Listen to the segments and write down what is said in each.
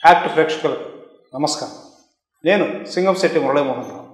Act ప్రేక్షకులకు నమస్కారం నేను సింగంశెట్టి మురళీమోహన్ రావు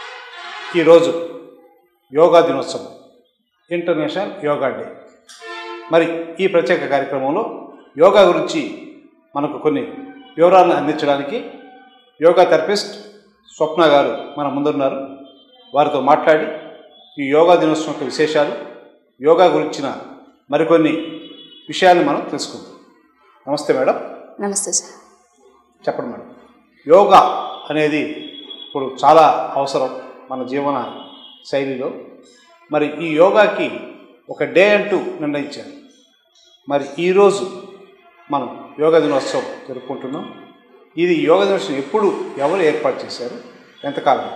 ఈరోజు యోగా దినోత్సవం ఇంటర్నేషనల్ యోగా డే మరి ఈ ప్రత్యేక కార్యక్రమంలో యోగా గురించి మనకు కొన్ని వివరాలను అందించడానికి యోగా థెరపిస్ట్ స్వప్న గారు మన ముందున్నారు వారితో మాట్లాడి ఈ యోగా దినోత్సవం యొక్క విశేషాలు యోగా గురించిన మరికొన్ని విషయాలను మనం తెలుసుకుందాం నమస్తే మేడం నమస్తే సార్ చెప్పండి మేడం యోగా అనేది ఇప్పుడు చాలా అవసరం మన జీవన శైలిలో మరి ఈ యోగాకి ఒక డే అంటూ నిర్ణయించారు మరి ఈరోజు మనం యోగా దినోత్సవం జరుపుకుంటున్నాం ఇది యోగా దినోత్సవం ఎప్పుడు ఎవరు ఏర్పాటు చేశారు ఎంతకాలం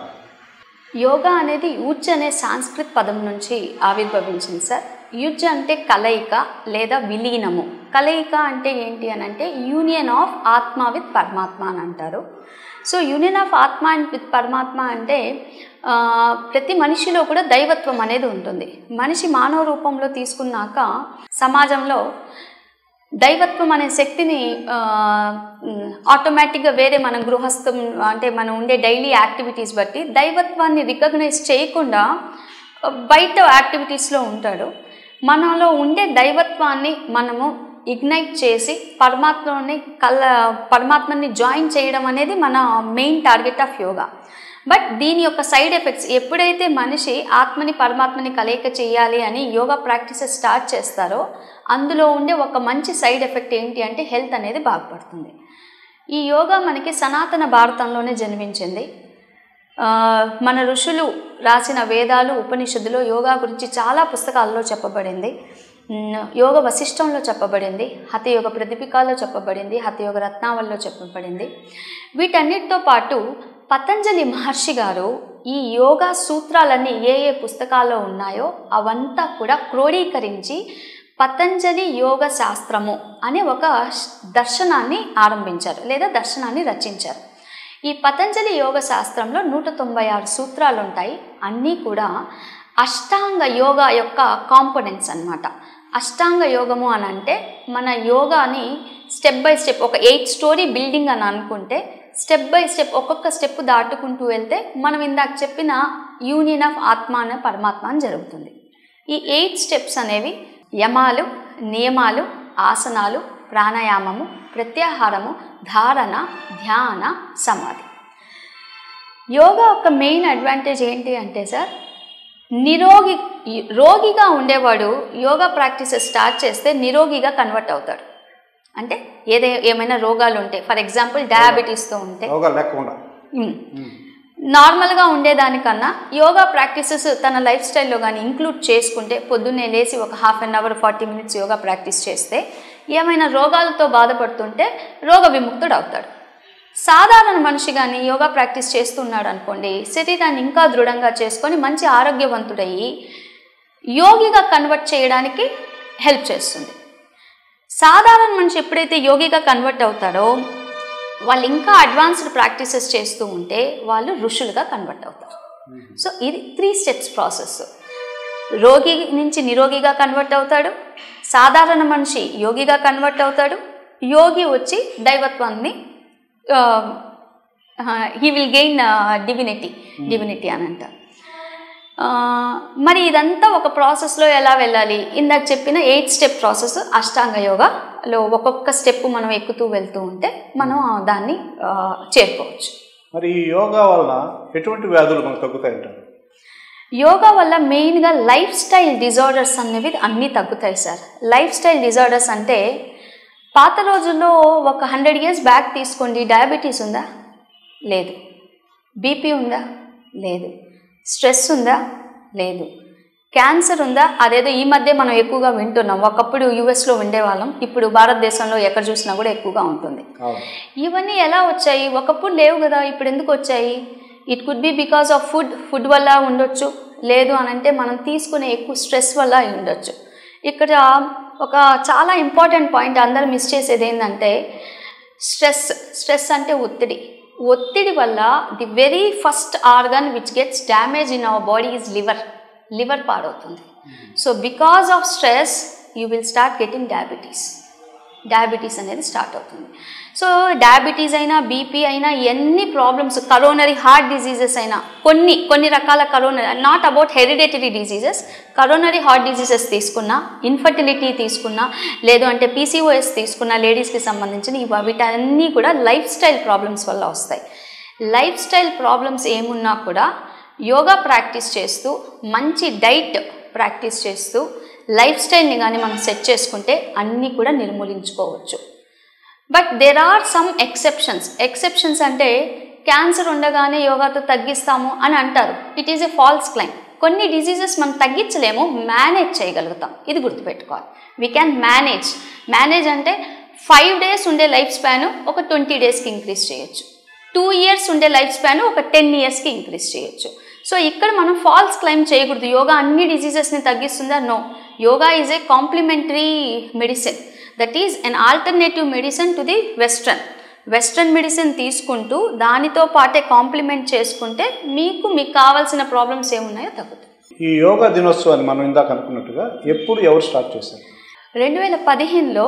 యోగా అనేది యుజ్ అనే సాంస్కృత్ పదం నుంచి ఆవిర్భవించింది సార్ యుజ్ అంటే కలయిక లేదా విలీనము కలయిక అంటే ఏంటి అని అంటే యూనియన్ ఆఫ్ ఆత్మ విత్ పరమాత్మ అని అంటారు సో యూనియన్ ఆఫ్ ఆత్మ అండ్ విత్ పరమాత్మ అంటే ఆ, ప్రతి మనిషిలో కూడా దైవత్వం అనేది ఉంటుంది మనిషి మానవ రూపంలో తీసుకున్నాక సమాజంలో దైవత్వం అనే శక్తిని ఆ, మ్, ఆటోమేటిక్గా వేరే మన గృహస్థం అంటే మనం ఉండే డైలీ యాక్టివిటీస్ బట్టి దైవత్వాన్ని రికగ్నైజ్ చేయకుండా ఆ, బయట యాక్టివిటీస్లో ఉంటాడు మనలో ఉండే దైవత్వాన్ని మనము ఇగ్నైట్ చేసి పరమాత్మని కల పరమాత్మని జాయిన్ చేయడం అనేది మన main target of yoga but దీని యొక్క సైడ్ ఎఫెక్ట్స్ ఎప్పుడైతే మనిషి ఆత్మని పరమాత్మని కలయిక చేయాలి అని యోగా ప్రాక్టీసెస్ స్టార్ట్ చేస్తారో అందులో ఉండే ఒక మంచి సైడ్ ఎఫెక్ట్ ఏంటి అంటే హెల్త్ అనేది బాగుపడుతుంది ఈ యోగా మనకి సనాతన భారతంలోనే జన్మించింది ఆ, మన ఋషులు రాసిన వేదాలు ఉపనిషత్తులో యోగా గురించి చాలా పుస్తకాల్లో చెప్పబడింది ఉమ్, యోగ వశిష్టంలో చెప్పబడింది హతయోగ ప్రదీపికాలో చెప్పబడింది హతయోగ రత్నావల్లో చెప్పబడింది వీటన్నిటితో పాటు పతంజలి మహర్షి గారు ఈ యోగా సూత్రాలన్నీ ఏ ఏ పుస్తకాల్లో ఉన్నాయో అవంతా కూడా క్రోడీకరించి పతంజలి యోగ శాస్త్రము అనే ఒక శ్- దర్శనాన్ని ఆరంభించారు లేదా దర్శనాన్ని రచించారు ఈ పతంజలి యోగ శాస్త్రంలో నూట తొంభై ఆరు సూత్రాలు ఉంటాయి అన్నీ కూడా అష్టాంగ యోగా యొక్క కాంపోనెంట్స్ అన్నమాట అష్టాంగ యోగము అని అంటే మన యోగాని స్టెప్ బై స్టెప్ ఒక ఎయిట్ స్టోరీ బిల్డింగ్ అని అనుకుంటే స్టెప్ బై స్టెప్ ఒక్కొక్క స్టెప్ దాటుకుంటూ వెళ్తే మనం ఇందాక చెప్పిన యూనియన్ ఆఫ్ ఆత్మ అనే పరమాత్మ అని జరుగుతుంది ఈ ఎయిట్ స్టెప్స్ అనేవి యమాలు నియమాలు ఆసనాలు ప్రాణాయామము ప్రత్యాహారము ధారణ ధ్యాన సమాధి యోగా యొక్క మెయిన్ అడ్వాంటేజ్ ఏంటి అంటే సార్ నిరోగి రోగిగా ఉండేవాడు యోగా ప్రాక్టీసెస్ స్టార్ట్ చేస్తే నిరోగిగా కన్వర్ట్ అవుతాడు అంటే ఏదే ఏమైనా రోగాలు ఉంటే ఫర్ ఎగ్జాంపుల్ డయాబెటీస్తో ఉంటే యోగా లేకుండా ఉమ్, నార్మల్గా ఉండేదానికన్నా యోగా ప్రాక్టీసెస్ తన లైఫ్ స్టైల్లో కానీ ఇంక్లూడ్ చేసుకుంటే పొద్దున్నే లేచి ఒక half an hour forty minutes yoga practice చేస్తే ఏమైనా రోగాలతో బాధపడుతుంటే రోగ విముక్తుడు అవుతాడు సాధారణ మనిషి కానీ యోగా ప్రాక్టీస్ చేస్తున్నాడు అనుకోండి శరీరాన్ని ఇంకా దృఢంగా చేసుకొని మంచి ఆరోగ్యవంతుడయ్యి యోగిగా కన్వర్ట్ చేయడానికి హెల్ప్ చేస్తుంది సాధారణ మనిషి ఎప్పుడైతే యోగిగా కన్వర్ట్ అవుతాడో వాళ్ళు ఇంకా అడ్వాన్స్డ్ ప్రాక్టీసెస్ చేస్తూ ఉంటే వాళ్ళు ఋషులుగా కన్వర్ట్ అవుతారు సో ఇది త్రీ స్టెప్స్ ప్రాసెస్ రోగి నుంచి నిరోగిగా కన్వర్ట్ అవుతాడు సాధారణ మనిషి యోగిగా కన్వర్ట్ అవుతాడు యోగి వచ్చి దైవత్వాన్ని he will gain divinity divinity అని అంటారు ఆ, మరి ఇదంతా ఒక ప్రాసెస్లో ఎలా వెళ్ళాలి ఇందాక చెప్పిన ఎయిట్ స్టెప్ ప్రాసెస్ అష్టాంగ యోగాలో ఒక్కొక్క స్టెప్ మనం ఎక్కుతూ వెళ్తూ ఉంటే మనం దాన్ని ఆ, చేరుకోవచ్చు మరి ఈ యోగా వలన ఎటువంటి వ్యాధులు మనకు తగ్గుతాయంటారు యోగా వల్ల మెయిన్గా లైఫ్ స్టైల్ డిజార్డర్స్ అనేవి అన్నీ తగ్గుతాయి సార్ లైఫ్ స్టైల్ డిజార్డర్స్ అంటే పాత రోజుల్లో ఒక హండ్రెడ్ ఇయర్స్ బ్యాక్ తీసుకోండి డయాబెటీస్ ఉందా లేదు బీపీ ఉందా లేదు స్ట్రెస్ ఉందా లేదు క్యాన్సర్ ఉందా అదేదో ఈ మధ్య మనం ఎక్కువగా వింటున్నాం ఒకప్పుడు యుఎస్లో ఉండేవాళ్ళం ఇప్పుడు భారతదేశంలో ఎక్కడ చూసినా కూడా ఎక్కువగా ఉంటుంది అవును ఇవన్నీ ఎలా వచ్చాయి ఒకప్పుడు లేవు కదా ఇప్పుడు ఎందుకు వచ్చాయి it could be because of food food వల్ల ఉండొచ్చు లేదు అని అంటే మనం తీసుకునే ఎక్కువ స్ట్రెస్ వల్ల అయి ఉండొచ్చు ఇక్కడ ఒక చాలా ఇంపార్టెంట్ పాయింట్ అందరూ మిస్ చేసేది ఏంటంటే స్ట్రెస్ స్ట్రెస్ అంటే ఒత్తిడి ఒత్తిడి వల్ల the very first organ which gets damage in our body is liver liver పాడవుతుంది so because of stress you will start getting diabetes diabetes అనేది స్టార్ట్ అవుతుంది సో డయాబెటీస్ అయినా బీపీ అయినా ఎన్ని ప్రాబ్లమ్స్ కరోనరీ హార్ట్ డిసీజెస్ అయినా కొన్ని కొన్ని రకాల coronary not about hereditary diseases coronary heart diseases తీసుకున్నా ఇన్ఫర్టిలిటీ తీసుకున్నా లేదు అంటే పీసీఓఎస్ తీసుకున్నా లేడీస్కి సంబంధించిన ఇవి వీటన్నీ కూడా లైఫ్ స్టైల్ ప్రాబ్లమ్స్ వల్ల వస్తాయి లైఫ్ స్టైల్ ప్రాబ్లమ్స్ ఏమున్నా కూడా యోగా ప్రాక్టీస్ చేస్తూ మంచి డైట్ ప్రాక్టీస్ చేస్తూ లైఫ్ స్టైల్ని కానీ మనం సెట్ చేసుకుంటే అన్నీ కూడా నిర్మూలించుకోవచ్చు but there are some exceptions exceptions అంటే క్యాన్సర్ ఉండగానే యోగాతో తగ్గిస్తాము అని అంటారు it is a false claim కొన్ని డిసీజెస్ మనం తగ్గించలేము మేనేజ్ చేయగలుగుతాం ఇది గుర్తుపెట్టుకోవాలి వీ క్యాన్ మేనేజ్ మేనేజ్ అంటే ఫైవ్ డేస్ ఉండే లైఫ్ స్పాన్ ఒక ట్వంటీ డేస్కి ఇంక్రీజ్ చేయొచ్చు టూ ఇయర్స్ ఉండే లైఫ్ స్పాన్ ఒక టెన్ ఇయర్స్కి ఇంక్రీజ్ చేయొచ్చు సో ఇక్కడ మనం ఫాల్స్ క్లైమ్ చేయకూడదు యోగా అన్ని డిసీజెస్ని తగ్గిస్తుందా no yoga is A complementary medicine that is an alternative medicine to the western western medicine తీసుకుంటూ దానితో పాటే కాంప్లిమెంట్ చేసుకుంటే మీకు మీకు కావాల్సిన ప్రాబ్లమ్స్ ఏమున్నాయో తగ్గుతాయి ఈ యోగా దినోత్సవాన్ని మనం ఇందాక అనుకున్నట్టుగా ఎప్పుడు ఎవరు స్టార్ట్ చేశారు రెండు వేల పదిహేనులో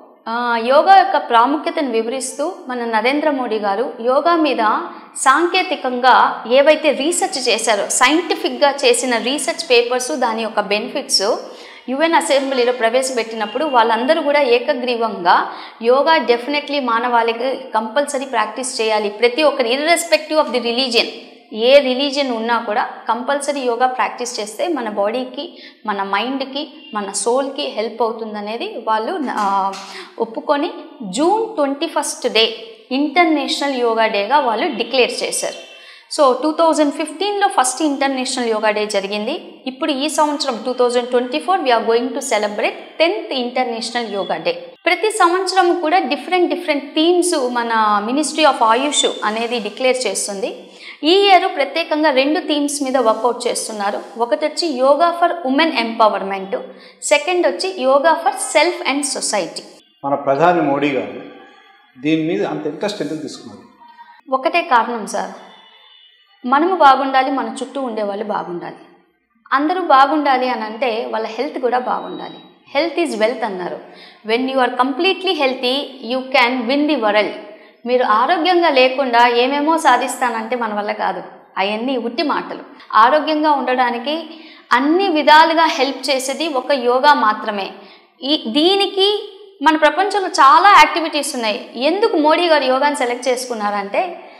యోగా యొక్క ప్రాముఖ్యతను వివరిస్తూ మన నరేంద్ర మోడీ గారు యోగా మీద సాంకేతికంగా ఏవైతే రీసెర్చ్ చేశారో సైంటిఫిక్గా చేసిన రీసెర్చ్ పేపర్స్ దాని యొక్క బెనిఫిట్స్ యుఎన్ అసెంబ్లీలో ప్రవేశపెట్టినప్పుడు వాళ్ళందరూ కూడా ఏకగ్రీవంగా యోగా డెఫినెట్లీ మానవాళికి కంపల్సరీ ప్రాక్టీస్ చేయాలి ప్రతి ఒక్కరి ఇర్రెస్పెక్టివ్ ఆఫ్ ది రిలీజియన్ ఏ రిలీజియన్ ఉన్నా కూడా కంపల్సరీ యోగా ప్రాక్టీస్ చేస్తే మన బాడీకి మన మైండ్కి మన సోల్కి హెల్ప్ అవుతుందనేది వాళ్ళు ఆ, ఒప్పుకొని June twenty first day international yoga డేగా వాళ్ళు డిక్లేర్ చేశారు సో టూ థౌజండ్ ఫిఫ్టీన్లో ఫస్ట్ ఇంటర్నేషనల్ యోగా డే జరిగింది ఇప్పుడు ఈ సంవత్సరం two thousand twenty four we're going to celebrate tenth international yoga day ప్రతి సంవత్సరం కూడా డిఫరెంట్ డిఫరెంట్ థీమ్స్ మన మినిస్ట్రీ ఆఫ్ ఆయుష్ అనేది డిక్లేర్ చేస్తుంది ఈ ఇయర్ ప్రత్యేకంగా రెండు థీమ్స్ మీద వర్కౌట్ చేస్తున్నారు ఒకటి వచ్చి yoga for women empowerment second వచ్చి yoga for self and society మన ప్రధాని మోడీ గారు దీని మీద అంత ఇంట్రెస్ట్ ఎందుకు తీసుకున్నారు ఒకటే కారణం సార్ మనము బాగుండాలి మన చుట్టూ ఉండేవాళ్ళు బాగుండాలి అందరూ బాగుండాలి అని అంటే వాళ్ళ హెల్త్ కూడా బాగుండాలి హెల్త్ ఈజ్ వెల్త్ అన్నారు when you are completely healthy you can win the world మీరు ఆరోగ్యంగా లేకుండా ఏమేమో సాధిస్తానంటే మన వల్ల కాదు అవన్నీ ఉట్టి మాటలు ఆరోగ్యంగా ఉండడానికి అన్ని విధాలుగా హెల్ప్ చేసేది ఒక యోగా మాత్రమే ఈ దీనికి మన ప్రపంచంలో చాలా యాక్టివిటీస్ ఉన్నాయి ఎందుకు మోడీ గారు యోగాని సెలెక్ట్ చేసుకున్నారంటే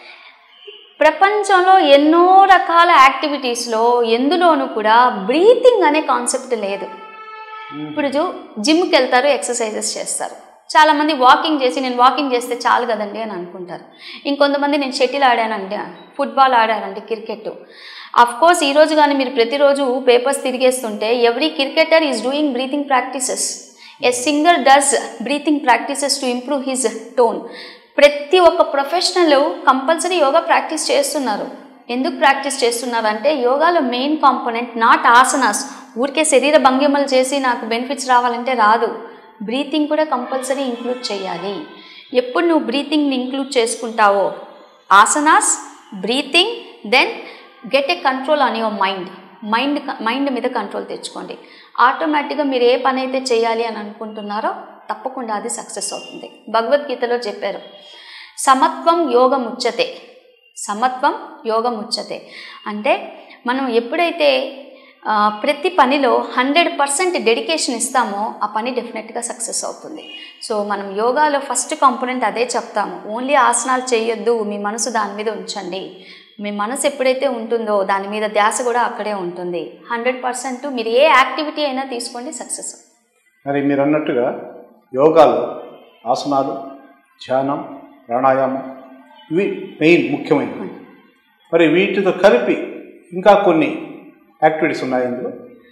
ప్రపంచంలో ఎన్నో రకాల యాక్టివిటీస్లో ఎందులోనూ కూడా బ్రీతింగ్ అనే కాన్సెప్ట్ లేదు ఇప్పుడు జు- జిమ్కి వెళ్తారు ఎక్సర్సైజెస్ చేస్తారు చాలామంది వాకింగ్ చేసి నేను వాకింగ్ చేస్తే చాలు కదండి అని అనుకుంటారు ఇంకొంతమంది నేను షటిల్ ఆడానండి ఫుట్బాల్ ఆడానండి క్రికెట్ అఫ్ కోర్స్ ఈ రోజు కానీ మీరు ప్రతిరోజు పేపర్స్ తిరిగేస్తుంటే every cricketer is doing breathing practices a singer does breathing practices to improve his tone ప్రతి ఒక్క ప్రొఫెషనల్ కంపల్సరీ యోగా ప్రాక్టీస్ చేస్తున్నారు ఎందుకు ప్రాక్టీస్ చేస్తున్నారు అంటే యోగాలో మెయిన్ కాంపోనెంట్ నాట్ ఆసనాస్ ఊరికే శరీర భంగిమలు చేసి నాకు బెనిఫిట్స్ రావాలంటే రాదు బ్రీతింగ్ కూడా కంపల్సరీ ఇంక్లూడ్ చేయాలి ఎప్పుడు నువ్వు బ్రీతింగ్ని ఇంక్లూడ్ చేసుకుంటావో asanas breathing then get a control on your mind mind mind మీద కంట్రోల్ తెచ్చుకోండి ఆటోమేటిక్గా మీరు ఏ పని అయితే చేయాలి అని అనుకుంటున్నారో తప్పకుండా అది సక్సెస్ అవుతుంది భగవద్గీతలో చెప్పారు సమత్వం యోగముచ్చతే సమత్వం యోగముచ్చతే అంటే మనం ఎప్పుడైతే ఆ, ప్రతి పనిలో హండ్రెడ్ పర్సెంట్ డెడికేషన్ ఇస్తామో ఆ పని డెఫినెట్గా సక్సెస్ అవుతుంది సో మనం యోగాలో ఫస్ట్ కాంపోనెంట్ అదే చెప్తాము ఓన్లీ ఆసనాలు చేయొద్దు మీ మనసు దాని మీద ఉంచండి మీ మనసు ఎప్పుడైతే ఉంటుందో దాని మీద ధ్యాస కూడా అక్కడే ఉంటుంది హండ్రెడ్ పర్సెంట్ మీరు ఏ యాక్టివిటీ అయినా తీసుకోండి సక్సెస్ మరి మీరు అన్నట్టుగా యోగాలో ఆసనాలు ధ్యానం ప్రాణాయామం ఇవి మెయిన్ ముఖ్యమైనవి మరి వీటితో కలిపి ఇంకా కొన్ని యాక్టివిటీస్ ఉన్నాయి ఇందులో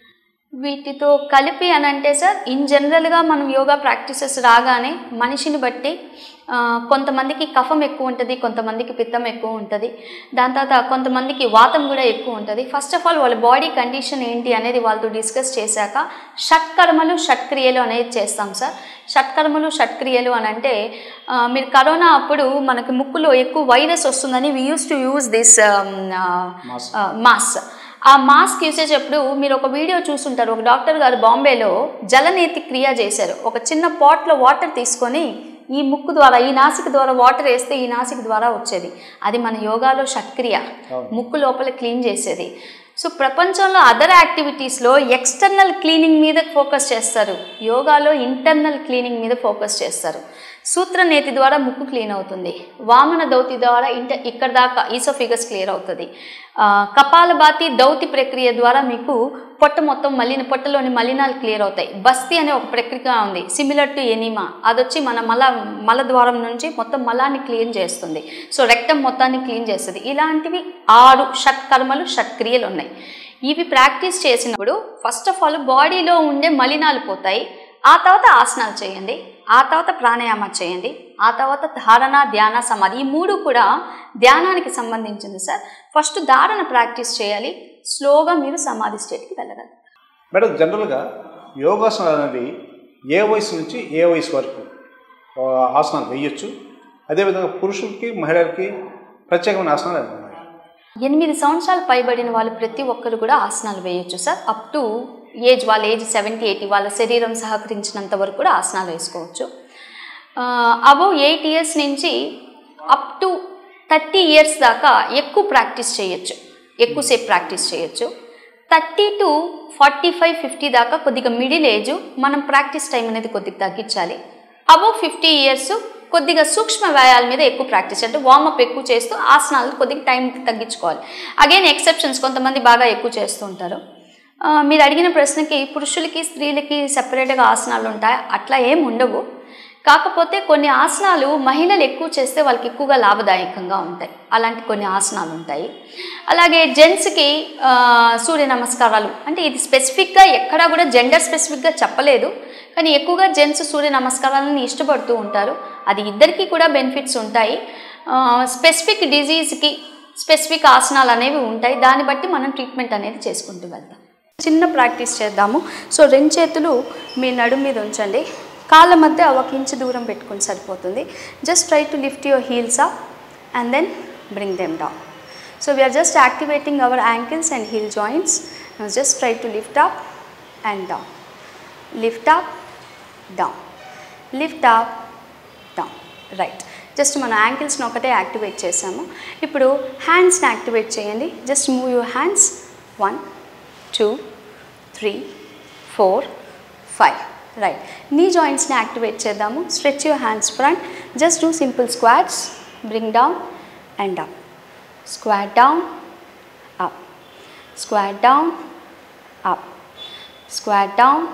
వీటితో కలిపి అని అంటే సార్ ఇన్ జనరల్గా మనం యోగా ప్రాక్టీసెస్ రాగానే మనిషిని బట్టి ఆ, కొంతమందికి కఫం ఎక్కువ ఉంటుంది కొంతమందికి పిత్తం ఎక్కువ ఉంటుంది దాని తర్వాత కొంతమందికి వాతం కూడా ఎక్కువ ఉంటుంది ఫస్ట్ ఆఫ్ ఆల్ వాళ్ళ బాడీ కండిషన్ ఏంటి అనేది వాళ్ళతో డిస్కస్ చేశాక షట్కర్మలు షట్క్రియలు అనేది చేస్తాం సార్ షట్కర్మలు షట్క్రియలు అని అంటే ఆ, మీరు కరోనా అప్పుడు మనకి ముక్కులో ఎక్కువ వైరస్ వస్తుందని we use to use this mask mask ఆ మాస్క్ యూజ్ చేసేటప్పుడు మీరు ఒక వీడియో చూస్తుంటారు ఒక డాక్టర్ గారు బాంబేలో జలనేతి క్రియ చేశారు ఒక చిన్న పాట్లో వాటర్ తీసుకొని ఈ ముక్కు ద్వారా ఈ నాసిక ద్వారా వాటర్ వేస్తే ఈ నాసిక ద్వారా వచ్చేది అది మన యోగాలో షట్క్రియ అవును. ముక్కు లోపల క్లీన్ చేసేది సో ప్రపంచంలో అదర్ యాక్టివిటీస్లో ఎక్స్టర్నల్ క్లీనింగ్ మీద ఫోకస్ చేస్తారు యోగాలో ఇంటర్నల్ క్లీనింగ్ మీద ఫోకస్ చేస్తారు సూత్రనేతి ద్వారా ముక్కు క్లీన్ అవుతుంది వామన దౌతి ద్వారా ఇంట ఇక్కడ దాకా ఈసోఫిగస్ క్లియర్ అవుతుంది ఆ, కపాలభాతి దౌతి ప్రక్రియ ద్వారా మీకు పొట్ట మొత్తం మలిన పొట్టలోని మలినాలు క్లియర్ అవుతాయి బస్తి అనే ఒక ప్రక్రియ ఉంది సిమిలర్ టు ఎనిమా అది వచ్చి మన మల మల ద్వారం నుంచి మొత్తం మలాన్ని క్లీన్ చేస్తుంది సో రెక్టం మొత్తాన్ని క్లీన్ చేస్తుంది ఇలాంటివి ఆరు షట్ కర్మలు షట్ క్రియలు ఉన్నాయి ఇవి ప్రాక్టీస్ చేసినప్పుడు ఫస్ట్ ఆఫ్ ఆల్ బాడీలో ఉండే మలినాలు పోతాయి ఆ తర్వాత ఆసనాలు చేయండి ఆ తర్వాత ప్రాణాయామ చేయండి ఆ తర్వాత ధారణ ధ్యాన సమాధి ఈ మూడు కూడా ధ్యానానికి సంబంధించింది సార్ ఫస్ట్ ధారణ ప్రాక్టీస్ చేయాలి స్లోగా మీరు సమాధి స్టేట్కి వెళ్ళగలరు మేడం జనరల్గా యోగాసనాలు అనేది ఏ వయసు నుంచి ఏ వయసు వరకు ఆ, ఆసనాలు వేయొచ్చు అదేవిధంగా పురుషులకి మహిళలకి ప్రత్యేకమైన ఆసనాలు ఏమైనా ఉన్నాయా? ఎనిమిది సంవత్సరాలు పైబడిన వాళ్ళు ప్రతి ఒక్కరు కూడా ఆసనాలు వేయొచ్చు సార్ అప్ టు ఏజ్ వాళ్ళ ఏజ్ సెవెంటీ ఎయిటీ వాళ్ళ శరీరం సహకరించినంత వరకు కూడా ఆసనాలు వేసుకోవచ్చు అబో ఎయిట్ ఇయర్స్ నుంచి అప్ టు థర్టీ ఇయర్స్ దాకా ఎక్కువ ప్రాక్టీస్ చేయొచ్చు ఎక్కువసేపు ప్రాక్టీస్ చేయొచ్చు thirty to forty five fifty దాకా కొద్దిగా మిడిల్ ఏజ్ మనం ప్రాక్టీస్ టైం అనేది కొద్దిగా తగ్గించాలి అబౌవ్ ఫిఫ్టీ ఇయర్స్ కొద్దిగా సూక్ష్మ వ్యాయాల మీద ఎక్కువ ప్రాక్టీస్ అంటే వార్మప్ ఎక్కువ చేస్తూ ఆసనాలు కొద్దిగా టైం తగ్గించుకోవాలి అగైన్ ఎక్సెప్షన్స్ కొంతమంది బాగా ఎక్కువ చేస్తూ ఉంటారు ఆ, మీరు అడిగిన ప్రశ్నకి పురుషులకి స్త్రీలకి సెపరేట్గా ఆసనాలు ఉంటాయి అట్లా ఏం ఉండవు కాకపోతే కొన్ని ఆసనాలు మహిళలు ఎక్కువ చేస్తే వాళ్ళకి ఎక్కువగా లాభదాయకంగా ఉంటాయి అలాంటి కొన్ని ఆసనాలు ఉంటాయి అలాగే జెంట్స్కి ఆ, సూర్య నమస్కారాలు అంటే ఇది స్పెసిఫిక్గా ఎక్కడా కూడా జెండర్ స్పెసిఫిక్గా చెప్పలేదు కానీ ఎక్కువగా జెంట్స్ సూర్య నమస్కారాలను ఇష్టపడుతూ ఉంటారు అది ఇద్దరికీ కూడా బెనిఫిట్స్ ఉంటాయి స్పెసిఫిక్ డిజీజ్కి స్పెసిఫిక్ ఆసనాలు అనేవి ఉంటాయి దాన్ని బట్టి మనం ట్రీట్మెంట్ అనేది చేసుకుంటూ వెళ్తాం చిన్న ప్రాక్టీస్ చేద్దాము సో రెండు చేతులు మీ నడుము మీద ఉంచండి కాళ్ళ మధ్య ఒక ఇంచు దూరం పెట్టుకొని సరిపోతుంది just try to lift your heels up and then bring them down so we're just activating our ankles and heel joints just try to lift up and down lift up down lift up down right just మన యాంకిల్స్ని ఒకటే activate చేసాము ఇప్పుడు హ్యాండ్స్ని activate చేయండి just move your hands one two three four five right knee జాయింట్స్ని activate చేద్దాము stretch your hands front just do simple squats bring down and up squat down up squat down up squat down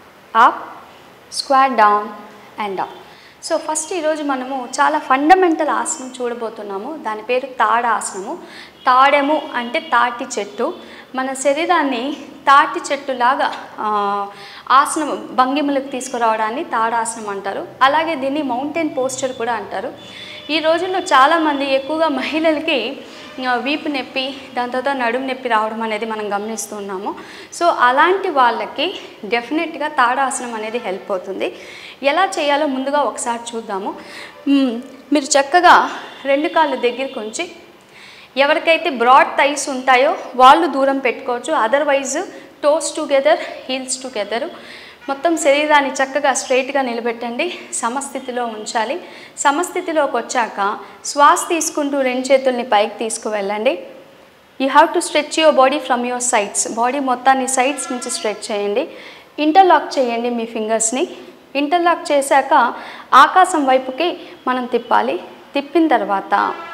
up squat down and up so first ఈరోజు మనము చాలా fundamental ఆసనం చూడబోతున్నాము దాని పేరు తాడాసనము తాడెము అంటే తాటి చెట్టు మన శరీరాన్ని తాటి చెట్టులాగా ఆ, ఆసనం భంగిమలకు తీసుకురావడాన్ని తాడాసనం అంటారు అలాగే దీన్ని మౌంటైన్ పోస్చర్ కూడా అంటారు ఈ రోజుల్లో చాలామంది ఎక్కువగా మహిళలకి ఆ, వీపు నొప్పి దాని తర్వాత నడుము నొప్పి రావడం అనేది మనం గమనిస్తున్నాము సో అలాంటి వాళ్ళకి డెఫినెట్గా తాడాసనం అనేది హెల్ప్ అవుతుంది ఎలా చేయాలో ముందుగా ఒకసారి చూద్దాము మ్మ్, మీరు చక్కగా రెండు కాళ్ళు దగ్గరికి ఉంచి ఎవరికైతే బ్రాడ్ థైస్ ఉంటాయో వాళ్ళు దూరం పెట్టుకోవచ్చు otherwise toes together heels together మొత్తం శరీరాన్ని చక్కగా స్ట్రైట్గా నిలబెట్టండి సమస్థితిలో ఉంచాలి సమస్థితిలోకి వచ్చాక శ్వాస తీసుకుంటూ రెండు చేతుల్ని పైకి తీసుకువెళ్ళండి you have to stretch your body from your sides body మొత్తాన్ని సైడ్స్ నుంచి స్ట్రెచ్ చేయండి ఇంటర్లాక్ చేయండి మీ ఫింగర్స్ని ఇంటర్లాక్ చేశాక ఆకాశం వైపుకి మనం తిప్పాలి తిప్పిన తర్వాత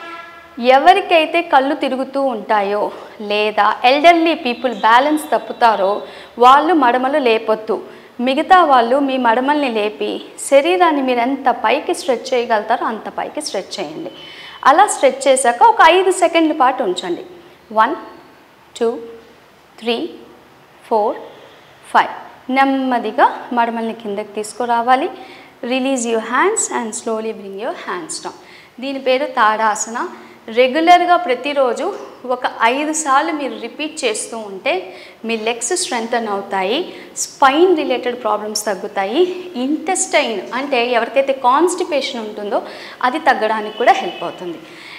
ఎవరికైతే కళ్ళు తిరుగుతూ ఉంటాయో లేదా ఎల్డర్లీ పీపుల్ బ్యాలెన్స్ తప్పుతారో వాళ్ళు మడమలు లేపొద్దు మిగతా వాళ్ళు మీ మడమల్ని లేపి శరీరాన్ని మీరు ఎంత పైకి స్ట్రెచ్ చేయగలుగుతారో అంత పైకి స్ట్రెచ్ చేయండి అలా స్ట్రెచ్ చేశాక ఒక ఐదు సెకండ్ల పాటు ఉంచండి one two three four five నెమ్మదిగా మడమల్ని కిందకి తీసుకురావాలి release your hands and slowly bring your hands down దీని పేరు తాడాసన రెగ్యులర్గా ప్రతిరోజు ఒక ఐదు సార్లు మీరు రిపీట్ చేస్తూ ఉంటే మీ లెగ్స్ స్ట్రెంగ్తన్ అవుతాయి స్పైన్ రిలేటెడ్ ప్రాబ్లమ్స్ తగ్గుతాయి ఇంటెస్టైన్ అంటే ఎవరికైతే కాన్స్టిపేషన్ ఉంటుందో అది తగ్గడానికి కూడా హెల్ప్ అవుతుంది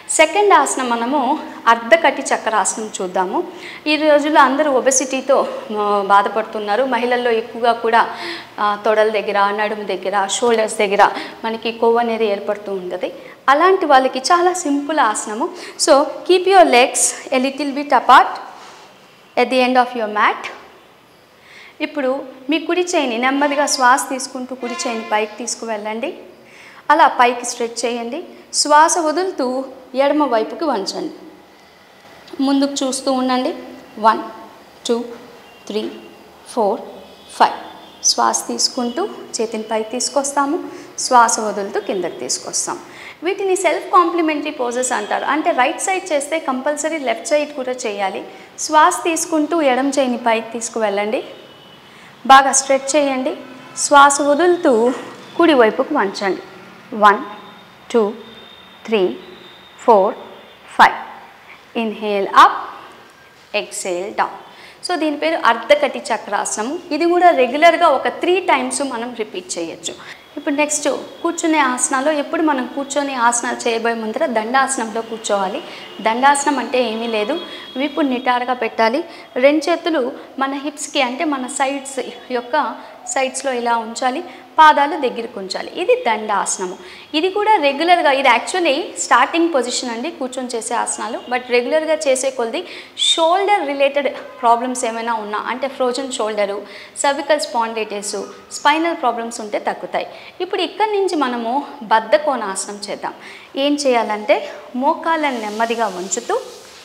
సెకండ్ ఆసనం మనము అర్ధకటి చక్రాసనం చూద్దాము ఈ రోజుల్లో అందరూ ఒబెసిటీతో ఆ, బాధపడుతున్నారు మహిళల్లో ఎక్కువగా కూడా ఆ, తొడల దగ్గర నడుము దగ్గర షోల్డర్స్ దగ్గర మనకి కొవ్వు అనేది ఏర్పడుతూ ఉంటుంది అలాంటి వాళ్ళకి చాలా సింపుల్ ఆసనము so keep your legs a little bit apart at the end of your mat ఇప్పుడు మీ కుడి చేయిని నెమ్మదిగా శ్వాస తీసుకుంటూ కుడి చేయిని పైకి తీసుకువెళ్ళండి అలా పైకి స్ట్రెచ్ చేయండి శ్వాస వదులుతూ ఎడమ వైపుకి వంచండి ముందుకు చూస్తూ ఉండండి one two three four five శ్వాస తీసుకుంటూ చేతిని పైకి తీసుకొస్తాము శ్వాస వదులుతూ కిందకి తీసుకొస్తాం వీటిని సెల్ఫ్ కాంప్లిమెంటరీ పోజెస్ అంటారు అంటే రైట్ సైడ్ చేస్తే కంపల్సరీ లెఫ్ట్ సైడ్ కూడా చేయాలి శ్వాస తీసుకుంటూ ఎడమ చేయిని పైకి తీసుకువెళ్ళండి బాగా స్ట్రెచ్ చేయండి శ్వాస వదులుతూ కుడివైపుకు వంచండి one two three four five inhale up exhale down so దీని పేరు అర్ధకటి చక్రాసనం ఇది కూడా రెగ్యులర్గా ఒక త్రీ టైమ్స్ మనం రిపీట్ చేయొచ్చు ఇప్పుడు నెక్స్ట్ కూర్చునే ఆసనాలు ఎప్పుడు మనం కూర్చొని ఆసనాలు చేయబోయే ముందర దండాసనంలో కూర్చోవాలి దండాసనం అంటే ఏమీ లేదు వీపు నిటారుగా పెట్టాలి రెండు చేతులు మన హిప్స్కి అంటే మన సైడ్స్ యొక్క సైడ్స్లో ఇలా ఉంచాలి పాదాలు దగ్గరికి ఉంచాలి ఇది దండాసనము ఇది కూడా రెగ్యులర్గా ఇది యాక్చువల్లీ స్టార్టింగ్ పొజిషన్ అండి కూర్చొని చేసే ఆసనాలు బట్ రెగ్యులర్గా చేసే కొద్ది షోల్డర్ రిలేటెడ్ ప్రాబ్లమ్స్ ఏమైనా ఉన్నా అంటే frozen shoulder cervical spondylitis spinal problems ఉంటే తగ్గుతాయి ఇప్పుడు ఇక్కడి నుంచి మనము బద్ధకోణాసనం చేద్దాం ఏం చేయాలంటే మోకాళ్ళని నెమ్మదిగా ఉంచుతూ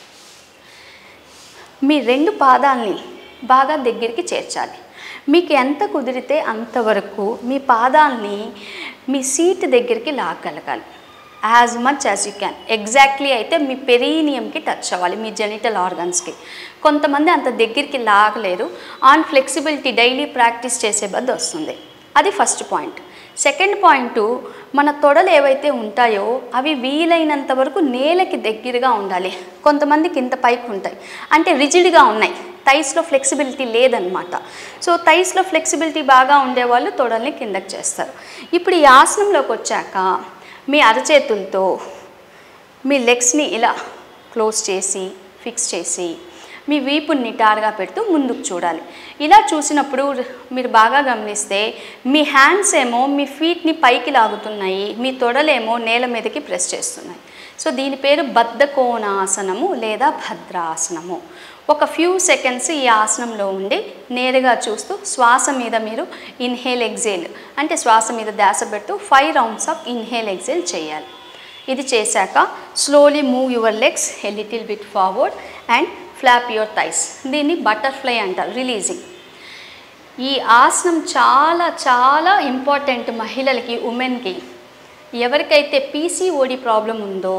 మీ రెండు పాదాలని బాగా దగ్గరికి చేర్చాలి మీకు ఎంత కుదిరితే అంతవరకు మీ పాదాలని మీ సీట్ దగ్గరికి లాగగలగాలి as much as you can exactly అయితే మీ పెరీనియంకి టచ్ అవ్వాలి మీ జెనిటల్ ఆర్గన్స్కి కొంతమంది అంత దగ్గరికి లాగలేరు ఆన్ ఫ్లెక్సిబిలిటీ డైలీ ప్రాక్టీస్ చేసే బద్ద వస్తుంది అది ఫస్ట్ పాయింట్ సెకండ్ పాయింట్ మన తొడలు ఏవైతే ఉంటాయో అవి వీలైనంత వరకు నేలకి దగ్గరగా ఉండాలి కొంతమందికి ఇంత పైకి ఉంటాయి అంటే రిజిడ్గా ఉన్నాయి థైస్లో ఫ్లెక్సిబిలిటీ లేదనమాట సో థైస్లో ఫ్లెక్సిబిలిటీ బాగా ఉండేవాళ్ళు తొడల్ని కిందకి చేస్తారు ఇప్పుడు ఈ ఆసనంలోకి వచ్చాక మీ అరచేతులతో మీ లెగ్స్ని ఇలా క్లోజ్ చేసి ఫిక్స్ చేసి మీ వీపుని నిటారుగా పెడుతూ ముందుకు చూడాలి ఇలా చూసినప్పుడు మీరు బాగా గమనిస్తే మీ హ్యాండ్స్ ఏమో మీ ఫీట్ని పైకి లాగుతున్నాయి మీ తొడలేమో నేల మీదకి ప్రెస్ చేస్తున్నాయి సో దీని పేరు బద్ధకోణాసనము లేదా భద్రాసనము ఒక ఫ్యూ సెకండ్స్ ఈ ఆసనంలో ఉండి నేరుగా చూస్తూ శ్వాస మీద మీరు ఇన్హేల్ ఎగ్జేల్ అంటే శ్వాస మీద ధ్యాస పెడుతూ five rounds of inhale exhale చేయాలి ఇది చేశాక slowly move your legs a little bit forward and flap your thighs దీన్ని బటర్ఫ్లై అంటారు రిలీజింగ్ ఈ ఆసనం చాలా చాలా ఇంపార్టెంట్ మహిళలకి ఉమెన్కి ఎవరికైతే పీసీఓడి ప్రాబ్లం ఉందో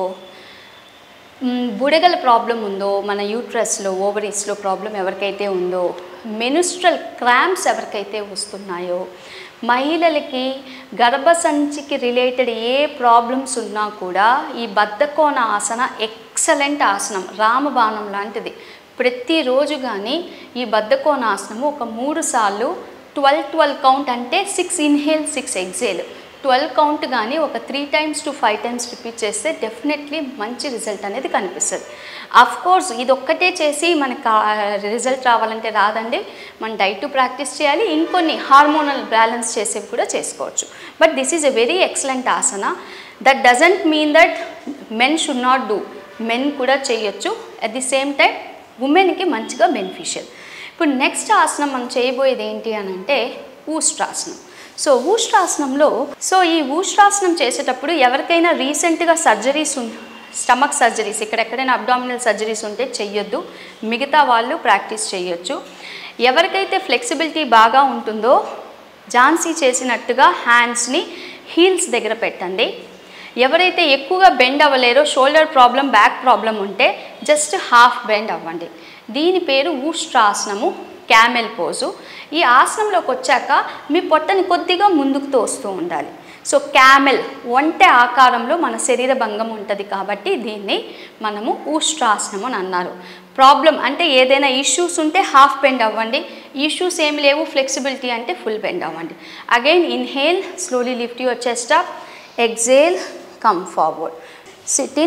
మ్, బుడగల ప్రాబ్లం ఉందో మన యూట్రస్లో ఓవరీస్లో ప్రాబ్లం ఎవరికైతే ఉందో మెనుస్ట్రల్ క్రాంప్స్ ఎవరికైతే వస్తున్నాయో మహిళలకి గర్భసంచికి రిలేటెడ్ ఏ ప్రాబ్లమ్స్ ఉన్నా కూడా ఈ బద్ధకోణ ఆసన ఎక్సలెంట్ ఆసనం రామబాణం లాంటిది ప్రతిరోజు కానీ ఈ బద్ధకోణ ఆసనము ఒక మూడు సార్లు ట్వెల్వ్ ట్వెల్వ్ కౌంట్ అంటే six inhale six exhale twelve count కానీ ఒక three times to five times repeat చేస్తే డెఫినెట్లీ మంచి రిజల్ట్ అనేది కనిపిస్తుంది అఫ్ కోర్స్ ఇది ఒక్కటే చేసి మనకు రిజల్ట్ రావాలంటే రాదండి మన డైట్ ప్రాక్టీస్ చేయాలి ఇంకొన్ని హార్మోనల్ బ్యాలెన్స్ చేసేవి కూడా చేసుకోవచ్చు but this is a very excellent asana that doesn't mean that men should not do men కూడా చేయొచ్చు అట్ ది సేమ్ టైం ఉమెన్కి మంచిగా బెనిఫిషియల్ ఇప్పుడు నెక్స్ట్ ఆసనం మనం చేయబోయేది ఏంటి అని అంటే ఊష్ట్రాసనం సో ఊష్ట్రాసనంలో సో ఈ ఊష్ట్రాసనం చేసేటప్పుడు ఎవరికైనా రీసెంట్గా సర్జరీస్ ఉన్ స్టమక్ సర్జరీస్ ఇక్కడెక్కడైనా అబ్డామినల్ సర్జరీస్ ఉంటే చెయ్యొద్దు మిగతా వాళ్ళు ప్రాక్టీస్ చేయొచ్చు ఎవరికైతే ఫ్లెక్సిబిలిటీ బాగా ఉంటుందో ఝాన్సీ చేసినట్టుగా హ్యాండ్స్ని హీల్స్ దగ్గర పెట్టండి ఎవరైతే ఎక్కువగా బెండ్ అవ్వలేరో షోల్డర్ ప్రాబ్లం బ్యాక్ ప్రాబ్లం ఉంటే జస్ట్ హాఫ్ బెండ్ అవ్వండి దీని పేరు ఊష్ట్రాసనము క్యామెల్ పోజు ఈ ఆసనంలోకి వచ్చాక మీ పొట్టని కొద్దిగా ముందుకు తోస్తూ ఉండాలి సో క్యామెల్ ఒంటె ఆకారంలో మన శరీర భంగం ఉంటుంది కాబట్టి దీన్ని మనము ఊష్ట్రాసనం అని అన్నారు ప్రాబ్లం అంటే ఏదైనా ఇష్యూస్ ఉంటే హాఫ్ బెండ్ అవ్వండి ఇష్యూస్ ఏమి లేవు ఫ్లెక్సిబిలిటీ అంటే ఫుల్ బెండ్ అవ్వండి again inhale slowly lift your chest up exhale come forward sit in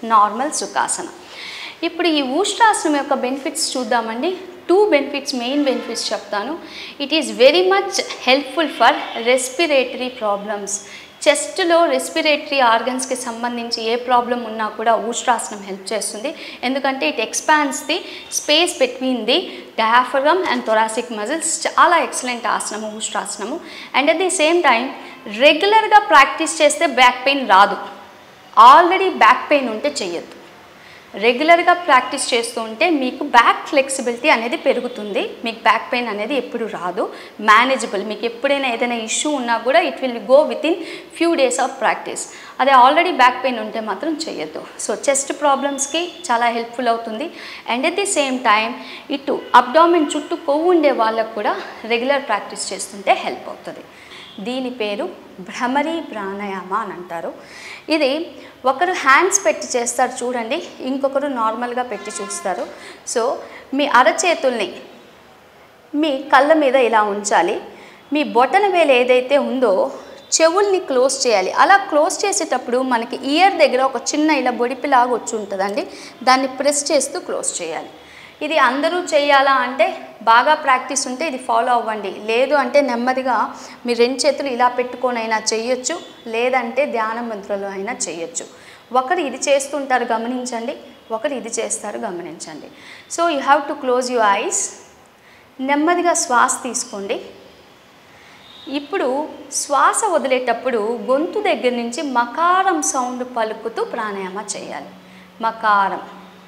normal Sukhasana ఇప్పుడు ఈ ఊష్ట్రాసనం యొక్క బెనిఫిట్స్ చూద్దామండి టూ బెనిఫిట్స్ మెయిన్ బెనిఫిట్స్ చెప్తాను it is very much helpful for respiratory problems చెస్ట్లో రెస్పిరేటరీ ఆర్గన్స్కి సంబంధించి ఏ ప్రాబ్లం ఉన్నా కూడా ఊష్ట్రాసనం హెల్ప్ చేస్తుంది ఎందుకంటే it expands the space between the diaphragm and thoracic muscles చాలా ఎక్సలెంట్ ఆసనము ఊష్ట్రాసనము and at the same time రెగ్యులర్గా ప్రాక్టీస్ చేస్తే బ్యాక్ పెయిన్ రాదు ఆల్రెడీ బ్యాక్ పెయిన్ ఉంటే చెయ్యొద్దు రెగ్యులర్గా ప్రాక్టీస్ చేస్తూ ఉంటే మీకు బ్యాక్ ఫ్లెక్సిబిలిటీ అనేది పెరుగుతుంది మీకు బ్యాక్ పెయిన్ అనేది ఎప్పుడు రాదు మేనేజబుల్ మీకు ఎప్పుడైనా ఏదైనా ఇష్యూ ఉన్నా కూడా it will go with in few days of practice అదే ఆల్రెడీ బ్యాక్ పెయిన్ ఉంటే మాత్రం చేయొద్దు సో చెస్ట్ ప్రాబ్లమ్స్కి చాలా హెల్ప్ఫుల్ అవుతుంది and at the same time ఇటు అబ్డామిన్ చుట్టూ కొవ్వు ఉండే వాళ్ళకు కూడా రెగ్యులర్ ప్రాక్టీస్ చేస్తుంటే హెల్ప్ అవుతుంది దీని పేరు భ్రమరీ ప్రాణాయామ అని అంటారు ఇది ఒకరు హ్యాండ్స్ పెట్టి చేస్తారు చూడండి ఇంకొకరు నార్మల్గా పెట్టి చూస్తారు సో మీ అరచేతుల్ని మీ కళ్ళ మీద ఇలా ఉంచాలి మీ బొటన వేలు ఏదైతే ఉందో చెవుల్ని క్లోజ్ చేయాలి అలా క్లోజ్ చేసేటప్పుడు మనకి ఇయర్ దగ్గర ఒక చిన్న ఇలా బొడిపిలాగా వచ్చి ఉంటుందండి దాన్ని ప్రెస్ చేస్తూ క్లోజ్ చేయాలి ఇది అందరూ చేయాలా అంటే బాగా ప్రాక్టీస్ ఉంటే ఇది ఫాలో అవ్వండి లేదు అంటే నెమ్మదిగా మీ రెండు చేతులు ఇలా పెట్టుకొని అయినా చేయొచ్చు లేదంటే ధ్యాన మంత్రలు అయినా చేయొచ్చు ఒకరు ఇది చేస్తుంటారు గమనించండి ఒకరు ఇది చేస్తారు గమనించండి so you have to close your eyes నెమ్మదిగా శ్వాస తీసుకోండి ఇప్పుడు శ్వాస వదిలేటప్పుడు గొంతు దగ్గర నుంచి మకారం సౌండ్ పలుకుతూ ప్రాణాయామ చేయాలి మకారం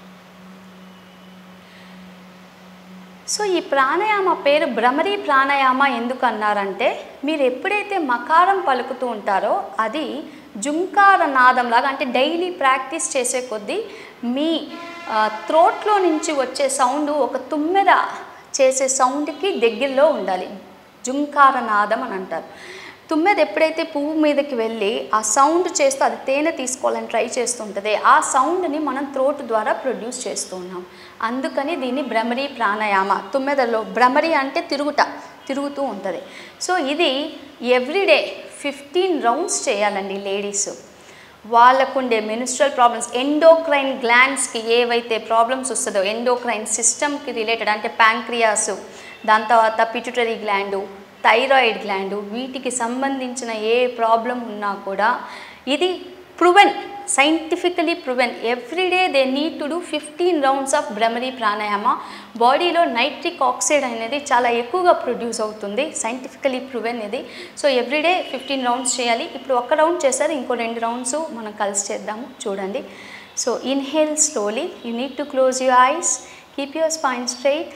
సో ఈ ప్రాణాయామ పేరు భ్రమరీ ప్రాణాయామ ఎందుకు అన్నారంటే మీరు ఎప్పుడైతే మకారం పలుకుతూ ఉంటారో అది జుంకార నాదం లాగా అంటే డైలీ ప్రాక్టీస్ చేసే కొద్దీ మీ త్రోట్లో నుంచి వచ్చే సౌండ్ ఒక తుమ్మెద చేసే సౌండ్కి దగ్గరలో ఉండాలి జుంకార నాదం అని అంటారు తుమ్మెద ఎప్పుడైతే పువ్వు మీదకి వెళ్ళి ఆ సౌండ్ చేస్తూ అది తేనె తీసుకోవాలని ట్రై చేస్తుంటుంది ఆ సౌండ్ని మనం త్రోట్ ద్వారా ప్రొడ్యూస్ చేస్తూ ఉన్నాం అందుకని దీన్ని భ్రమరీ ప్రాణాయామ తుమ్మెదలో భ్రమరి అంటే తిరుగుట తిరుగుతూ ఉంటుంది సో ఇది ఎవ్రీడే ఫిఫ్టీన్ రౌండ్స్ చేయాలండి లేడీస్ వాళ్ళకుండే మెనిస్ట్రల్ ప్రాబ్లమ్స్ ఎండోక్రైన్ గ్లాండ్స్కి ఏవైతే ప్రాబ్లమ్స్ వస్తుందో ఎండోక్రైన్ సిస్టమ్కి రిలేటెడ్ అంటే ప్యాంక్రియాస్ దాని తర్వాత పిట్యూటరీ గ్లాండు థైరాయిడ్ గ్లాండు వీటికి సంబంధించిన ఏ ప్రాబ్లం ఉన్నా కూడా ఇది proven scientifically proven everyday they need to do fifteen rounds of Bhramari pranayama బాడీలో నైట్రిక్ ఆక్సైడ్ అనేది చాలా ఎక్కువగా ప్రొడ్యూస్ అవుతుంది సైంటిఫికలీ ప్రూవెన్ ఇది సో ఎవ్రీడే ఫిఫ్టీన్ రౌండ్స్ చేయాలి ఇప్పుడు ఒక రౌండ్ చేశారు ఇంకో రెండు రౌండ్స్ మనం కలిసి చేద్దాము చూడండి so inhale slowly you need to close your eyes keep your spine straight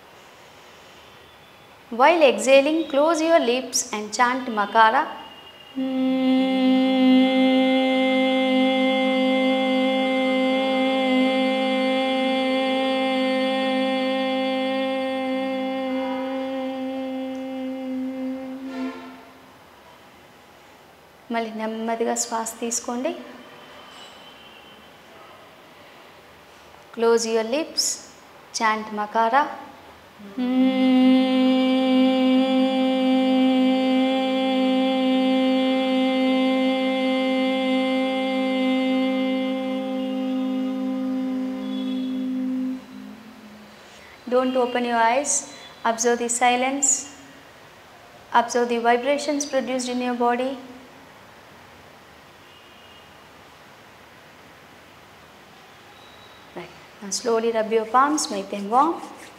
While exhaling, close your lips and chant Makara. మళ్ళీ నెమ్మదిగా శ్వాస తీసుకోండి క్లోజ్ యువర్ లిప్స్ చాంట్ మకారా Don't open your eyes. Observe the silence. Observe the vibrations produced in your body. Right. Now slowly rub your palms, make them warm.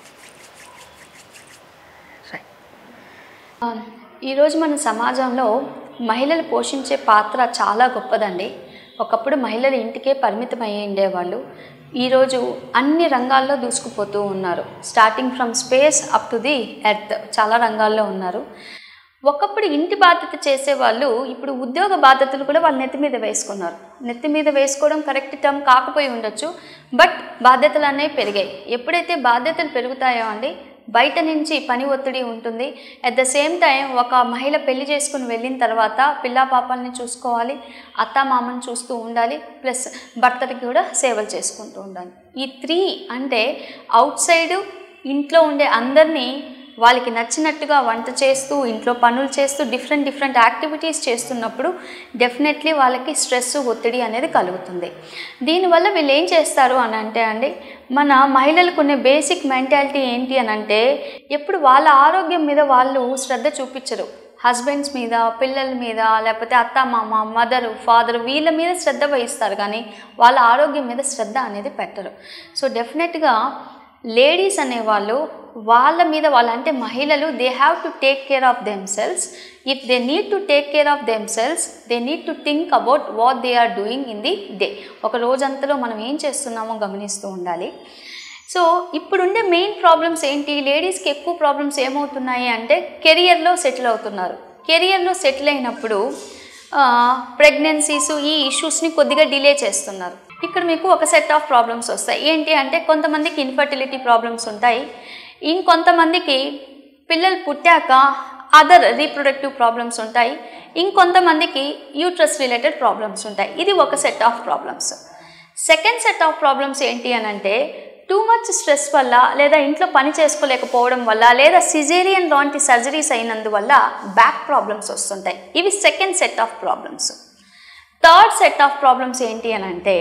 Right. Um, ఈరోజు మన సమాజంలో మహిళలు పోషించే పాత్ర చాలా గొప్పదండి ఒకప్పుడు మహిళలు ఇంటికే పరిమితం అయ్యి ఉండేవాళ్ళు ఈరోజు అన్ని రంగాల్లో దూసుకుపోతూ ఉన్నారు starting from space up to the earth చాలా రంగాల్లో ఉన్నారు ఒకప్పుడు ఇంటి బాధ్యత చేసేవాళ్ళు ఇప్పుడు ఉద్యోగ బాధ్యతలు కూడా వాళ్ళ నెత్తి మీద వేసుకున్నారు నెత్తి మీద వేసుకోవడం కరెక్ట్ టర్మ్ కాకపోయి ఉండొచ్చు బట్ బాధ్యతలు అనేవి పెరిగాయి ఎప్పుడైతే బాధ్యతలు పెరుగుతాయో అండి బయట నుంచి పని ఒత్తిడి ఉంటుంది అట్ ద సేమ్ టైం ఒక మహిళ పెళ్లి చేసుకుని వెళ్ళిన తర్వాత పిల్లా పాపాలని చూసుకోవాలి అత్త మామని చూస్తూ ఉండాలి ప్లస్ భర్తకి కూడా సేవలు చేసుకుంటూ ఉండాలి ఈ త్రీ అంటే అవుట్ సైడ్ ఇంట్లో ఉండే అందరినీ వాళ్ళకి నచ్చినట్టుగా వంట చేస్తూ ఇంట్లో పనులు చేస్తూ డిఫరెంట్ డిఫరెంట్ యాక్టివిటీస్ చేస్తున్నప్పుడు డెఫినెట్లీ వాళ్ళకి స్ట్రెస్ ఒత్తిడి అనేది కలుగుతుంది దీనివల్ల వీళ్ళు ఏం చేస్తారు అని అంటే అండి మన మహిళలకు ఉన్న బేసిక్ మెంటాలిటీ ఏంటి అని అంటే ఎప్పుడు వాళ్ళ ఆరోగ్యం మీద వాళ్ళు శ్రద్ధ చూపించరు హస్బెండ్స్ మీద పిల్లల మీద లేకపోతే అత్త మామ మదర్ ఫాదర్ వీళ్ళ మీద శ్రద్ధ వహిస్తారు కానీ వాళ్ళ ఆరోగ్యం మీద శ్రద్ధ అనేది పెట్టరు సో డెఫినెట్గా లేడీస్ అనేవాళ్ళు వాళ్ళ మీద వాళ్ళ అంటే మహిళలు they have to take care of themselves if they need to take care of themselves they need to think about what they are doing in the day ఒక రోజంతలో మనం ఏం చేస్తున్నామో గమనిస్తూ ఉండాలి సో ఇప్పుడుండే మెయిన్ ప్రాబ్లమ్స్ ఏంటి లేడీస్కి ఎక్కువ ప్రాబ్లమ్స్ ఏమవుతున్నాయి అంటే కెరియర్లో సెటిల్ అవుతున్నారు కెరియర్లో సెటిల్ అయినప్పుడు ప్రెగ్నెన్సీస్ ఈ ఇష్యూస్ని కొద్దిగా డిలే చేస్తున్నారు ఇక్కడ మీకు ఒక సెట్ ఆఫ్ ప్రాబ్లమ్స్ వస్తాయి ఏంటి అంటే కొంతమందికి ఇన్ఫర్టిలిటీ ప్రాబ్లమ్స్ ఉంటాయి ఇంకొంతమందికి పిల్లలు పుట్టాక అదర్ రీప్రొడక్టివ్ ప్రాబ్లమ్స్ ఉంటాయి ఇంకొంతమందికి యూట్రస్ రిలేటెడ్ ప్రాబ్లమ్స్ ఉంటాయి ఇది ఒక set of problems second set of problems ఏంటి అని అంటే టూ మచ్ స్ట్రెస్ వల్ల లేదా ఇంట్లో పని చేసుకోలేకపోవడం వల్ల లేదా సిజేరియన్ లాంటి సర్జరీస్ అయినందువల్ల బ్యాక్ ప్రాబ్లమ్స్ వస్తుంటాయి ఇవి second set of problems third set of problems ఏంటి అని అంటే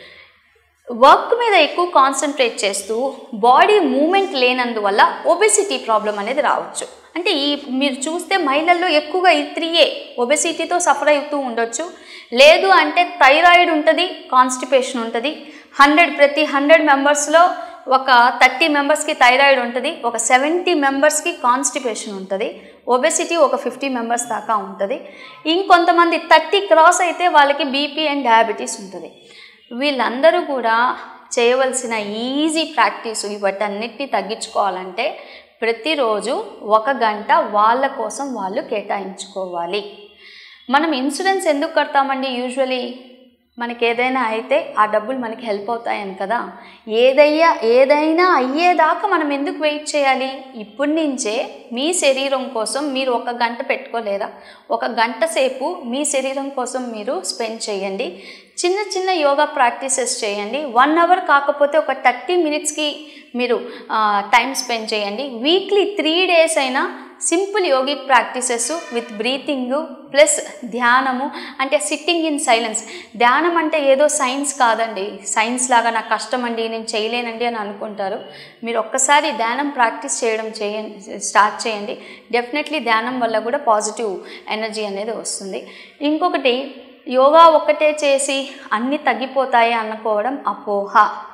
వర్క్ మీద ఎక్కువ కాన్సన్ట్రేట్ చేస్తూ బాడీ మూమెంట్ లేనందువల్ల ఒబెసిటీ ప్రాబ్లం అనేది రావచ్చు అంటే ఈ మీరు చూస్తే మహిళల్లో ఎక్కువగా ఈ త్రీయే ఒబెసిటీతో సఫర్ అవుతూ ఉండొచ్చు లేదు అంటే థైరాయిడ్ ఉంటుంది కాన్స్టిపేషన్ ఉంటుంది హండ్రెడ్ ప్రతి హండ్రెడ్ మెంబర్స్లో ఒక థర్టీ మెంబర్స్కి థైరాయిడ్ ఉంటుంది ఒక సెవెంటీ మెంబర్స్కి కాన్స్టిపేషన్ ఉంటుంది ఒబెసిటీ ఒక ఫిఫ్టీ మెంబర్స్ దాకా ఉంటుంది ఇంకొంతమంది థర్టీ క్రాస్ అయితే వాళ్ళకి బీపీ అండ్ డయాబెటీస్ ఉంటుంది వీళ్ళందరూ కూడా చేయవలసిన ఈజీ ప్రాక్టీస్ వీటన్నిటిని తగ్గించుకోవాలంటే ప్రతిరోజు ఒక గంట వాళ్ళ కోసం వాళ్ళు కేటాయించుకోవాలి మనం ఇన్సూరెన్స్ ఎందుకు కడతామండి యూజువలీ మనకి ఏదైనా అయితే ఆ డబ్బులు మనకి హెల్ప్ అవుతాయని కదా ఏదయ్యా ఏదైనా అయ్యేదాకా మనం ఎందుకు వెయిట్ చేయాలి ఇప్పటి నుంచే మీ శరీరం కోసం మీరు ఒక గంట పెట్టుకోలేరా ఒక గంట సేపు మీ శరీరం కోసం మీరు స్పెండ్ చేయండి చిన్న చిన్న యోగా ప్రాక్టీసెస్ చేయండి వన్ అవర్ కాకపోతే ఒక థర్టీ మినిట్స్కి మీరు టైం స్పెండ్ చేయండి వీక్లీ త్రీ డేస్ అయినా simple yogic practices with breathing plus ధ్యానము అంటే సిట్టింగ్ ఇన్ సైలెన్స్ ధ్యానం అంటే ఏదో సైన్స్ కాదండి సైన్స్ లాగా నాకు కష్టం అండి నేను చేయలేనండి అని అనుకుంటారు మీరు ఒక్కసారి ధ్యానం ప్రాక్టీస్ చేయడం చేయండి స్టార్ట్ చేయండి డెఫినెట్లీ ధ్యానం వల్ల కూడా పాజిటివ్ ఎనర్జీ అనేది వస్తుంది ఇంకొకటి యోగా ఒక్కటే చేసి అన్నీ తగ్గిపోతాయి అనుకోవడం అపోహ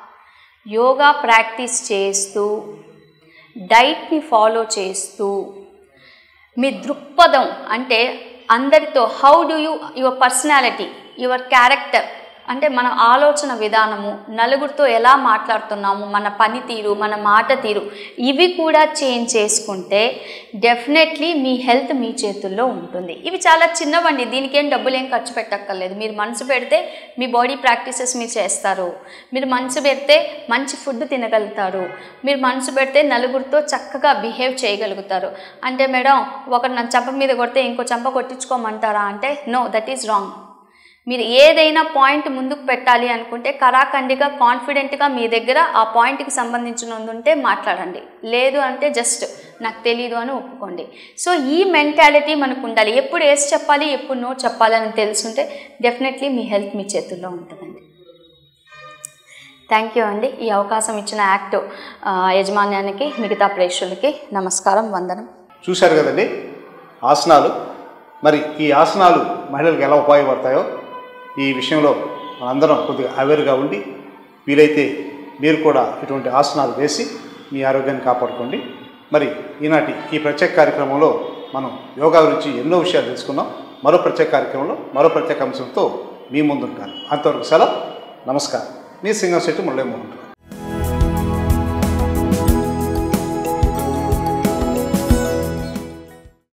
యోగా ప్రాక్టీస్ చేస్తూ డైట్ని ఫాలో చేస్తూ మీ దృక్పథం అంటే అందరితో how do you your personality your character అంటే మన ఆలోచన విధానము నలుగురితో ఎలా మాట్లాడుతున్నాము మన పనితీరు మన మాట తీరు ఇవి కూడా చేంజ్ చేసుకుంటే డెఫినెట్లీ మీ హెల్త్ మీ చేతుల్లో ఉంటుంది ఇవి చాలా చిన్నవండి దీనికేం డబ్బులు ఏం ఖర్చు పెట్టక్కర్లేదు మీరు మనసు పెడితే మీ బాడీ ప్రాక్టీసెస్ మీరు చేస్తారు మీరు మనసు పెడితే మంచి ఫుడ్ తినగలుగుతారు మీరు మనసు పెడితే నలుగురితో చక్కగా బిహేవ్ చేయగలుగుతారు అంటే మేడం ఒకరు నన్ను చంప మీద కొడితే ఇంకో చంప కొట్టించుకోమంటారా అంటే నో దట్ ఈస్ రాంగ్ మీరు ఏదైనా పాయింట్ ముందుకు పెట్టాలి అనుకుంటే కరాఖండిగా కాన్ఫిడెంట్గా మీ దగ్గర ఆ పాయింట్కి సంబంధించినది ఉంటే మాట్లాడండి లేదు అంటే జస్ట్ నాకు తెలీదు అని ఒప్పుకోండి సో ఈ మెంటాలిటీ మనకు ఉండాలి ఎప్పుడు ఏసి చెప్పాలి ఎప్పుడు నో చెప్పాలని తెలుసుంటే డెఫినెట్లీ మీ హెల్త్ మీ చేతుల్లో ఉంటుందండి థ్యాంక్ యూ అండి ఈ అవకాశం ఇచ్చిన యాక్ట్ ఆ, యజమాన్యానికి మిగతా ప్రేక్షకులకి నమస్కారం వందనం చూశారు కదండి ఆసనాలు మరి ఈ ఆసనాలు మహిళలకు ఎలా ఉపయోగపడతాయో ఈ విషయంలో మనందరం కొద్దిగా అవేర్గా ఉండి వీలైతే మీరు కూడా ఇటువంటి ఆసనాలు వేసి మీ ఆరోగ్యాన్ని కాపాడుకోండి మరి ఈనాటి ఈ ప్రత్యేక కార్యక్రమంలో మనం యోగా గురించి ఎన్నో విషయాలు తెలుసుకున్నాం మరో ప్రత్యేక కార్యక్రమంలో మరో ప్రత్యేక అంశంతో మీ ముందుంటాను అంతవరకు సెలవు నమస్కారం మీ సింగం శెట్టి మురళీమోహన్ రావు